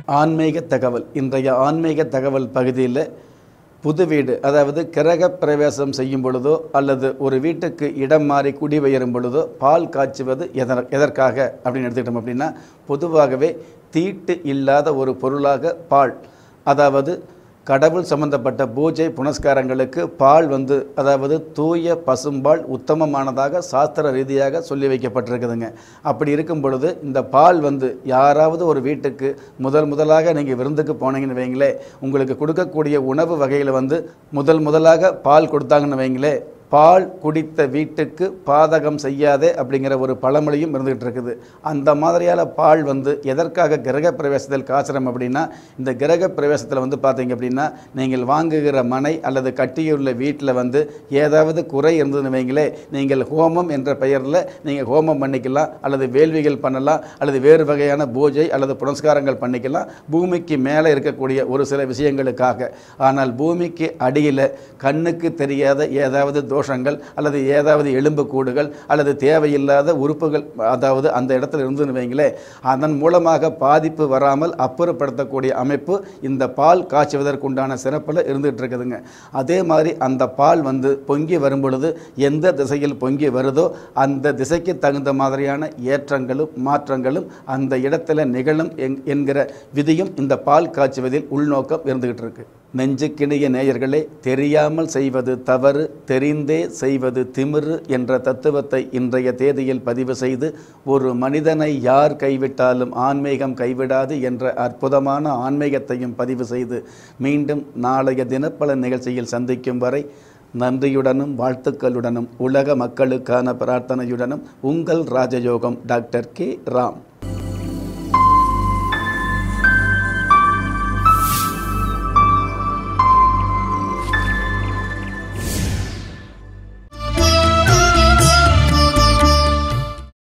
ஆன்மீக தகவல் இன்றைய ஆன்மீக தகவல் பகுதியில் புது வீடு அதாவது கிரக பிரவேசம் செய்யும் பொழுதோ அல்லது ஒரு வீட்டுக்கு இடம் மாறி குடிபெயரும் பொழுதோ பால் காய்ச்சுவது எதன எதற்காக அப்படின்னு எடுத்துக்கிட்டோம் அப்படின்னா பொதுவாகவே தீட்டு இல்லாத ஒரு பொருளாக பால் அதாவது கடவுள் சம்பந்தப்பட்ட பூஜை புனஸ்காரங்களுக்கு பால் வந்து அதாவது தூய பசும்பால் உத்தமமானதாக சாஸ்திர ரீதியாக சொல்லி வைக்கப்பட்டிருக்குதுங்க அப்படி இருக்கும் பொழுது இந்த பால் வந்து யாராவது ஒரு வீட்டுக்கு முதல் முதலாக நீங்கள் விருந்துக்கு போனீங்கன்னு வைங்களே உங்களுக்கு கொடுக்கக்கூடிய உணவு வகையில் வந்து முதல் முதலாக பால் கொடுத்தாங்கன்னு வைங்களே பால் குடித்த வீட்டுக்கு பாதகம் செய்யாதே அப்படிங்கிற ஒரு பழமொழியும் இருந்துகிட்டு இருக்குது அந்த மாதிரியான பால் வந்து எதற்காக கிரக பிரவேசத்தில் காசுறோம் அப்படின்னா இந்த கிரக பிரவேசத்தில் வந்து பார்த்தீங்க அப்படின்னா நீங்கள் வாங்குகிற மனை அல்லது கட்டியுள்ள வீட்டில் வந்து ஏதாவது குறை இருந்ததுன்னு வைங்களே நீங்கள் ஹோமம் என்ற பெயரில் நீங்கள் ஹோமம் பண்ணிக்கலாம் அல்லது வேள்விகள் பண்ணலாம் அல்லது வேறு வகையான பூஜை அல்லது புனஸ்காரங்கள் பண்ணிக்கலாம் பூமிக்கு மேலே இருக்கக்கூடிய ஒரு சில விஷயங்களுக்காக ஆனால் பூமிக்கு அடியில் கண்ணுக்கு தெரியாத ஏதாவது தோஷங்கள் அல்லது ஏதாவது எலும்புக்கூடுகள் அல்லது தேவையில்லாத உறுப்புகள் அதாவது அந்த இடத்துல இருந்துன்னு வைங்களே அதன் மூலமாக பாதிப்பு வராமல் அப்புறப்படுத்தக்கூடிய அமைப்பு இந்த பால் காய்ச்சுவதற்குண்டான சிறப்பில் இருந்துகிட்டு இருக்குதுங்க அதே மாதிரி அந்த பால் வந்து பொங்கி வரும் பொழுது எந்த திசையில் பொங்கி வருதோ அந்த திசைக்கு தகுந்த மாதிரியான ஏற்றங்களும் மாற்றங்களும் அந்த இடத்துல நிகழும் என்- என்கிற விதியும் இந்த பால் காய்ச்சுவதில் உள்நோக்கம் இருந்துகிட்டு இருக்கு நெஞ்சுக்கிணைய நேயர்களே தெரியாமல் செய்வது தவறு தெரிந்தே செய்வது திமிரு என்ற தத்துவத்தை இன்றைய தேதியில் பதிவு செய்து ஒரு மனிதனை யார் கைவிட்டாலும் ஆன்மீகம் கைவிடாது என்ற அற்புதமான ஆன்மீகத்தையும் பதிவு செய்து மீண்டும் நாளைய தினப்பலன் நிகழ்ச்சியில் சந்திக்கும் வரை நன்றியுடனும் வாழ்த்துக்களுடனும் உலக மக்களுக்கான பிரார்த்தனையுடனும் உங்கள் ராஜயோகம் டாக்டர் கே ராம்